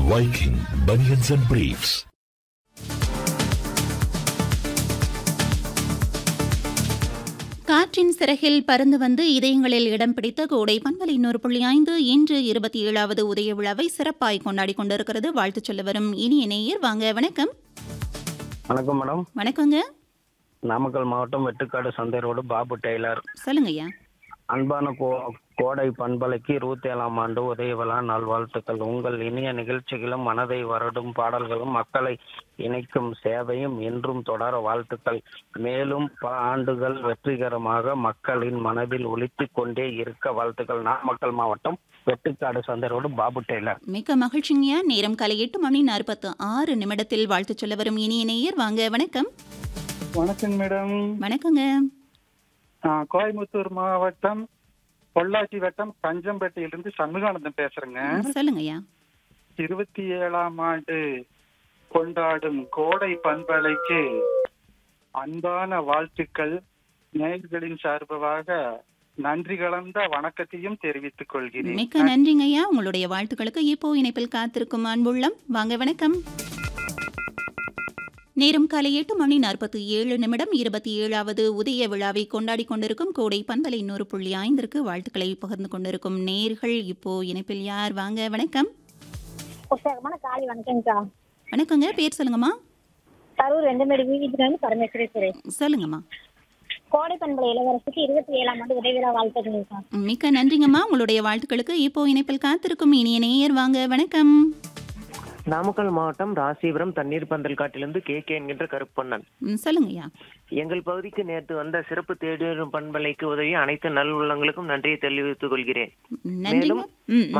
Viking Bunions and Briefs. காற்றின் சிறகில் பறந்து வந்து இதயங்களில் இடம் பிடித்த கோடை பண்பலை இன்னொரு புள்ளி ஐந்து இன்று இருபத்தி ஏழாவது உதய விழாவை சிறப்பாய் கொண்டாடி கொண்டிருக்கிறது வாழ்த்து சொல்ல வரும் இனிய நேயர் வாங்க வணக்கம் வணக்கம் மேடம் வணக்கங்க நாமக்கல் மாவட்டம் வெட்டுக்காடு சந்தை ரோடு பாபு டெய்லர் சொல்லுங்கய்யா அன்பான கோ கோடை பண்பலைக்கு இருபத்தி ஏழாம் ஆண்டு உதய விழா நல்வாழ்த்துக்கள் உங்கள் இனிய நிகழ்ச்சிகளும் மனதை வருடும் பாடல்களும் மக்களை இணைக்கும் சேவையும் என்றும் தொடர வாழ்த்துக்கள் மேலும் பல ஆண்டுகள் வெற்றிகரமாக மக்களின் மனதில் ஒலித்துக் கொண்டே இருக்க வாழ்த்துக்கள் நாமக்கல் மாவட்டம் வெட்டுக்காடு சந்தை ரோடு பாபு டெய்லர் மிக்க மகிழ்ச்சிங்கய்யா நேரம் காலை எட்டு மணி நாற்பத்து ஆறு நிமிடத்தில் வாழ்த்து சொல்ல வரும் இனிய நேயர் வாங்க வணக்கம் வணக்கம் மேடம் வணக்கங்க நான் கோயம்புத்தூர் மாவட்டம் பொள்ளாச்சி வட்டம் கஞ்சம்பேட்டையிலிருந்து சண்முகானந்தம் பேசுறேங்க சொல்லுங்கய்யா இருபத்தி ஏழாம் ஆண்டு கொண்டாடும் கோடை பண்பலைக்கு அன்பான வாழ்த்துக்கள் நேயர்களின் சார்பாக நன்றி கலந்த வணக்கத்தையும் தெரிவித்துக் கொள்கிறேன் மிக்க நன்றிங்கய்யா உங்களுடைய வாழ்த்துக்களுக்கு இப்போ இணைப்பில் காத்திருக்கும் அன்புள்ளம் வாங்க வணக்கம் நேரம் காலை எட்டு மணி நாற்பத்தி ஏழு நிமிடம் இருபத்தி ஏழாவது உதய விழாவை கொண்டாடி கொண்டிருக்கும் கோடை பண்பலை இன்னொரு புள்ளி ஐந்திற்கு வாழ்த்துக்களை பகிர்ந்து கொண்டிருக்கும் நேர்கள் இப்போ இணைப்பில் யார் வாங்க வணக்கம் உற்சாகமான காலை வணக்கம்க்கா வணக்கங்க பேர் சொல்லுங்கம்மா கரூர் ரெண்டு மேடு வீதியில இருந்து பரமேஸ்வரி சுரேஷ் சொல்லுங்கம்மா கோடை பண்பலை இளவரசுக்கு இருபத்தி ஏழாம் ஆண்டு உதவிரா வாழ்த்துக்கள்க்கா மிக்க நன்றிங்கம்மா உங்களுடைய வாழ்த்துக்களுக்கு இப்போ இணைப்பில் காத்திருக்கும் இனிய நேயர் வாங்க வணக்கம் நாமக்கல் மாவட்டம் ராசிபுரம் தண்ணீர் பந்தல் காட்டிலிருந்து கே கே என்கின்ற கருப்பண்ணன் ம், சொல்லுங்கய்யா எங்கள் பகுதிக்கு நேற்று வந்த சிறப்பு தேடிவரும் பண்பலைக்கு உதவி அனைத்து நல் உள்ளங்களுக்கும் நன்றியை தெரிவித்துக் கொள்கிறேன் நன்றிங்க ம்